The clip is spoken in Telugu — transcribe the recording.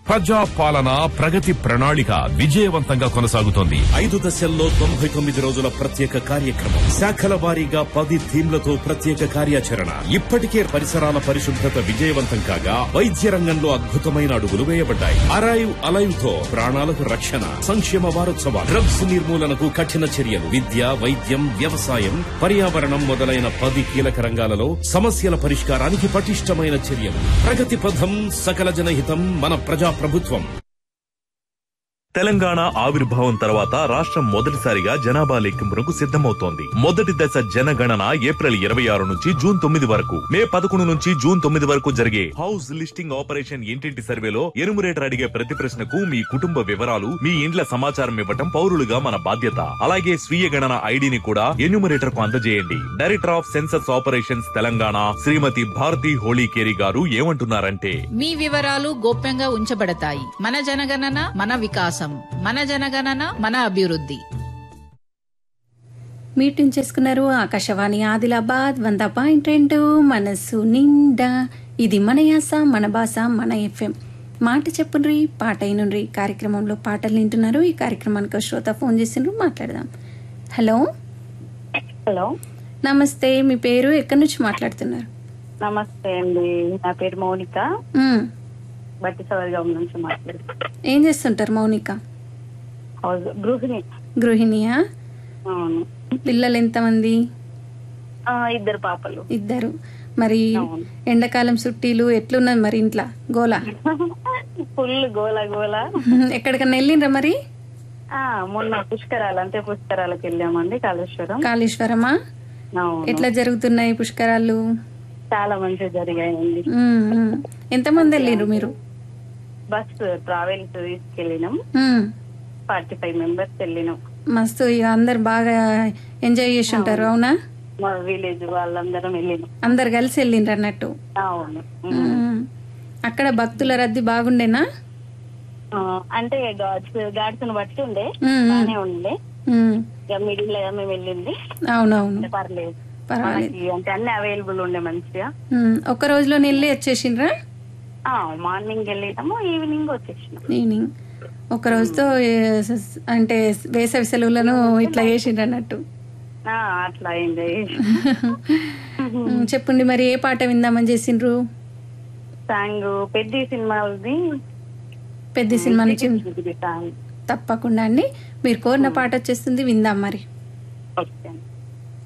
ప్రజా పాలన ప్రగతి ప్రణాళిక విజయవంతంగా కొనసాగుతోంది ఐదు దశల్లో తొంభై తొమ్మిది రోజుల ప్రత్యేక కార్యక్రమం శాఖల వారీగా పది థీమ్లతో ప్రత్యేక కార్యాచరణ ఇప్పటికే పరిసరాల పరిశుభ్రత విజయవంతం కాగా వైద్య రంగంలో అద్భుతమైన అడుగులు వేయబడ్డాయి అరైవ్ అలైవ్ తో ప్రాణాలకు రక్షణ సంక్షేమ వారోత్సవాలు డ్రగ్స్ నిర్మూలనకు కఠిన చర్యలు విద్య వైద్యం వ్యవసాయం పర్యావరణం మొదలైన పది కీలక రంగాలలో సమస్యల పరిష్కారానికి పటిష్టమైన చర్యలు ప్రగతి పథం సకల జనహితం మన ప్రజా ప్రభుత్వం తెలంగాణ ఆవిర్భావం తర్వాత రాష్ట్రం మొదటిసారిగా జనాభా లెక్కింపునకు సిద్ధమవుతోంది మొదటి దశ జనగణన ఏప్రిల్ ఇరవై ఆరు నుంచి జూన్ తొమ్మిది వరకు మే పదకొండు నుంచి జూన్ తొమ్మిది వరకు జరిగే హౌస్ లిస్టింగ్ ఆపరేషన్ ఇంటింటి సర్వేలో ఎనుమరేటర్ అడిగే ప్రతి ప్రశ్నకు మీ కుటుంబ వివరాలు మీ ఇండ్ల సమాచారం ఇవ్వటం పౌరులుగా మన బాధ్యత అలాగే స్వీయ గణన ఐడిని కూడా ఎన్యూమరేటర్ కు అందజేయండి director of census operations Telangana Srimati Bharati Holikeri గారు ఏమంటున్నారంటే మీ వివరాలు గోప్యంగా ఉంచబడతాయి మన జనగణన మన వికాసం మన జనగణన మన అభివృద్ధి మీటింగ్ చేసుకున్నారు ఆకాశవాణి ఆదిలాబాద్ వంద పాయింట్ రెండు మనసు నిండా ఇది మన యాస మన భాష మన ఎఫ్ఎం మాట చెప్పుండ్రి పాట అయినుండ్రి కార్యక్రమంలో పాటలు వింటున్నారు ఈ కార్యక్రమానికి ఒక శ్రోత ఫోన్ చేసిండ్రు మాట్లాడదాం హలో హలో నమస్తే మీ పేరు ఎక్కడి నుంచి మాట్లాడుతున్నారు నమస్తే అండి నా పేరు మౌనిక మ్, బట్టి సవర్గం నుంచి మాట్లాడుతున్నాను ఏం చేస్తుంటారు మౌనిక హౌస్ గృహిణి గృహిణియా అవును పిల్లలు ఎంతమంది ఆ, ఇద్దరు పాపలు ఇద్దరు మరి అవును. ఎండాకాలం సుట్టీలు ఎట్లున్నది మరి ఇంట్లో గోలా ఫుల్ గోల గోల ఎక్కడికన్నా వెళ్ళిండ్రా మరి ఆ, మొన్న పుష్కరాలు అంతే పుష్కరాలకు వెళ్ళామండి కాళేశ్వరం కాళేశ్వరమా అవును ఎట్లా జరుగుతున్నాయి పుష్కరాలు చాలా మంచిగా జరిగాయండి మ్మ్, మ్మ్. ఎంతమంది వెళ్ళిండ్రు మీరు బస్ ట్రావెల్స్ తీసుకెళ్ళినాం మ్మ్. ఫార్టీ ఫైవ్ మెంబర్స్ వెళ్ళినాం మస్తు ఇక అందరు బాగా ఎంజాయ్ చేసి ఉంటారు అవునా మా విలేజ్ వాళ్ళందరం వెళ్ళినాం అందరు కలిసి వెళ్ళిండ్రు అన్నట్టు అవును మ్మ్. అక్కడ భక్తుల రద్దీ బాగుండేనా ఆ, అంటే గాడ్స్ గాడ్స్ బట్టి ఉండే మ్మ్. బానే ఉండే మ్మ్. ఇక మిడిల్ మేము వెళ్ళింది అవునవును పర్లేదు పర్వాలేదు మనకి అంటే అన్ని అవైలబుల్ ఉండే మంచిగా మ్మ్. ఒక్క రోజులో వెళ్ళి వచ్చేసిండ్రా ఆ మార్నింగ్ వెళ్ళినాము ఈవినింగ్ వచ్చేసినాం ఈవినింగ్ ఒక రోజుతో ఏ, స- అంటే వేసవి సెలవులను ఇట్లా చేసిండ్రు అన్నట్టు ఆ, అట్లా ఎంజాయ్ మ్మ్. చెప్పండి మరి ఏ పాట విందామని చేసిండ్రు సాంగ్ పెద్ద సినిమాది పెద్ద సినిమా నుంచి సాంగ్ తప్పకుండా అండి మీరు కోరిన పాట వచ్చేస్తుంది విందాం మరి